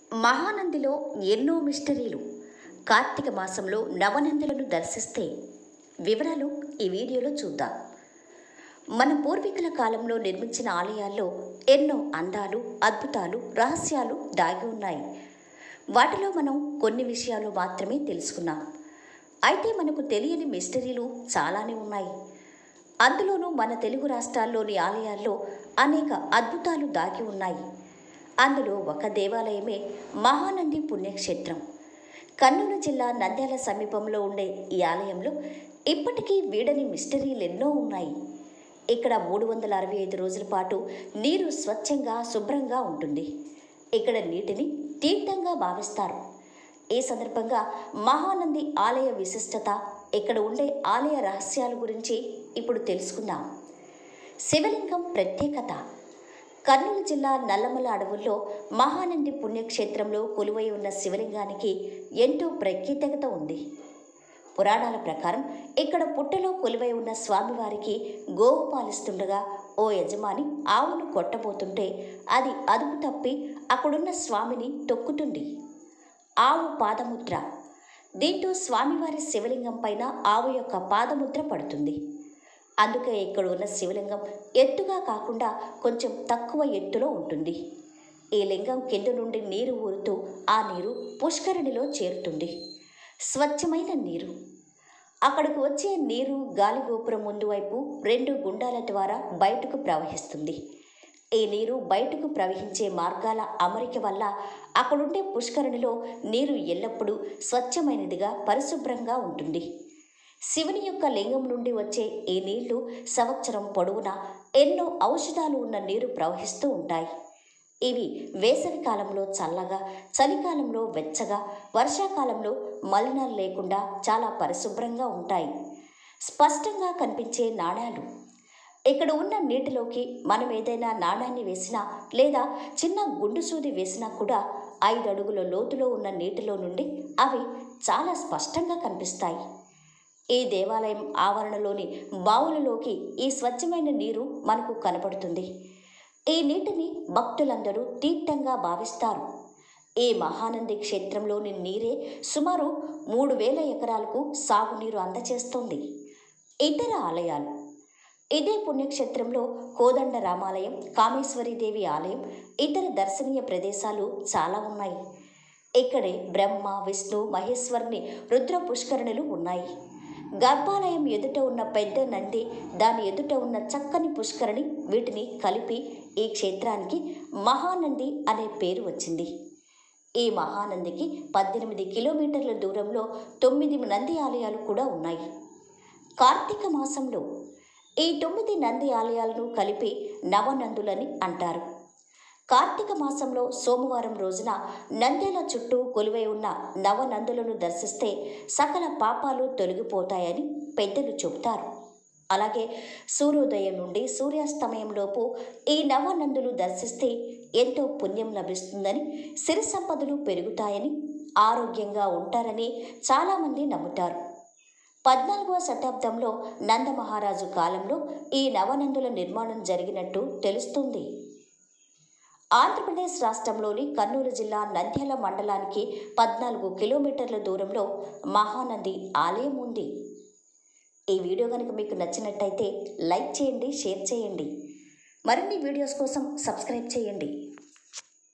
మహానందిలో ఎన్నో మిస్టరీలు కార్తీక మాసంలో నవనందులను దర్శిస్తే వివరాలు ఈ వీడియోలో చూద్దాం మన పూర్వీకుల కాలంలో నిర్మించిన ఆలయాల్లో ఎన్నో అందాలు అద్భుతాలు రహస్యాలు దాగి ఉన్నాయి వాటిలో మనం కొన్ని విషయాలు మాత్రమే తెలుసుకున్నాం అయితే మనకు తెలియని మిస్టరీలు చాలానే ఉన్నాయి అందులోనూ మన తెలుగు రాష్ట్రాల్లోని ఆలయాల్లో అనేక అద్భుతాలు దాగి ఉన్నాయి అందులో ఒక దేవాలయమే మహానంది పుణ్యక్షేత్రం కర్నూలు జిల్లా నంద్యాల సమీపంలో ఉండే ఈ ఆలయంలో ఇప్పటికీ వీడని మిస్టరీలు ఎన్నో ఉన్నాయి ఇక్కడ మూడు వందల అరవై ఐదు రోజుల పాటు నీరు స్వచ్ఛంగా శుభ్రంగా ఉంటుంది ఇక్కడ నీటిని తీర్థంగా భావిస్తారు ఈ సందర్భంగా మహానంది ఆలయ విశిష్టత ఇక్కడ ఉండే ఆలయ రహస్యాల గురించి ఇప్పుడు తెలుసుకుందాం శివలింగం ప్రత్యేకత కర్నూలు జిల్లా నల్లమల అడవుల్లో మహానంది పుణ్యక్షేత్రంలో కొలువై ఉన్న శివలింగానికి ఎంతో ప్రత్యేకత ఉంది పురాణాల ప్రకారం ఇక్కడ పుట్టలో కొలువై ఉన్న స్వామివారికి గోవు పాలిస్తుండగా ఓ యజమాని ఆవును కొట్టబోతుంటే అది అదుపు తప్పి అక్కడున్న స్వామిని తొక్కుతుంది ఆవు పాదముద్ర దీంతో స్వామివారి శివలింగం పైన ఆవు యొక్క పాదముద్ర పడుతుంది అందుకే ఇక్కడ ఉన్న శివలింగం ఎత్తుగా కాకుండా కొంచెం తక్కువ ఎత్తులో ఉంటుంది ఈ లింగం కింద నుండి నీరు ఊరుతూ ఆ నీరు పుష్కరిణిలో చేరుతుంది స్వచ్ఛమైన నీరు అక్కడికి వచ్చే నీరు గాలి గోపురం ముందు వైపు రెండు గుండాల ద్వారా బయటకు ప్రవహిస్తుంది ఈ నీరు బయటకు ప్రవహించే మార్గాల అమరిక వల్ల అక్కడుండే పుష్కరిణిలో నీరు ఎల్లప్పుడూ స్వచ్ఛమైనదిగా పరిశుభ్రంగా ఉంటుంది శివుని యొక్క లింగం నుండి వచ్చే ఈ నీళ్లు సంవత్సరం పొడవునా ఎన్నో ఔషధాలు ఉన్న నీరు ప్రవహిస్తూ ఉంటాయి ఇవి వేసవి కాలంలో చల్లగా చలికాలంలో వెచ్చగా వర్షాకాలంలో మలినాలు లేకుండా చాలా పరిశుభ్రంగా ఉంటాయి స్పష్టంగా కనిపించే నాణాలు ఇక్కడ ఉన్న నీటిలోకి మనం ఏదైనా నాణాన్ని వేసినా లేదా చిన్న గుండు సూది వేసినా కూడా ఐదు అడుగుల లోతులో ఉన్న నీటిలో నుండి అవి చాలా స్పష్టంగా కనిపిస్తాయి ఈ దేవాలయం ఆవరణలోని బావులలోకి ఈ స్వచ్ఛమైన నీరు మనకు కనపడుతుంది ఈ నీటిని భక్తులందరూ తీర్థంగా భావిస్తారు ఈ మహానంది క్షేత్రంలోని నీరే సుమారు మూడు వేల ఎకరాలకు సాగునీరు అందజేస్తుంది ఇతర ఆలయాలు ఇదే పుణ్యక్షేత్రంలో కోదండ రామాలయం కామేశ్వరీదేవి ఆలయం ఇతర దర్శనీయ ప్రదేశాలు చాలా ఉన్నాయి ఇక్కడే బ్రహ్మ విష్ణు మహేశ్వరుని రుద్ర పుష్కరణులు ఉన్నాయి గర్భాలయం ఎదుట ఉన్న పెద్ద నంది దాని ఎదుట ఉన్న చక్కని పుష్కరిణి వీటిని కలిపి ఈ క్షేత్రానికి మహానంది అనే పేరు వచ్చింది ఈ మహానందికి పద్దెనిమిది కిలోమీటర్ల దూరంలో తొమ్మిది నంది ఆలయాలు కూడా ఉన్నాయి కార్తీక మాసంలో ఈ తొమ్మిది నంది ఆలయాలను కలిపి నవనందులని అంటారు కార్తీక మాసంలో సోమవారం రోజున నంద్యాల చుట్టూ కొలువై ఉన్న నవనందులను దర్శిస్తే సకల పాపాలు తొలగిపోతాయని పెద్దలు చెబుతారు అలాగే సూర్యోదయం నుండి సూర్యాస్తమయంలోపు ఈ నవనందులు దర్శిస్తే ఎంతో పుణ్యం లభిస్తుందని సిరి సంపదలు పెరుగుతాయని ఆరోగ్యంగా ఉంటారని చాలామంది నమ్ముతారు పద్నాలుగవ శతాబ్దంలో నందమహారాజు కాలంలో ఈ నవనందుల నిర్మాణం జరిగినట్టు తెలుస్తుంది ఆంధ్రప్రదేశ్ రాష్ట్రంలోని కర్నూలు జిల్లా నంద్యాల మండలానికి పద్నాలుగు కిలోమీటర్ల దూరంలో మహానంది ఆలయం ఉంది ఈ వీడియో కనుక మీకు నచ్చినట్టయితే లైక్ చేయండి షేర్ చేయండి మరిన్ని వీడియోస్ కోసం సబ్స్క్రైబ్ చేయండి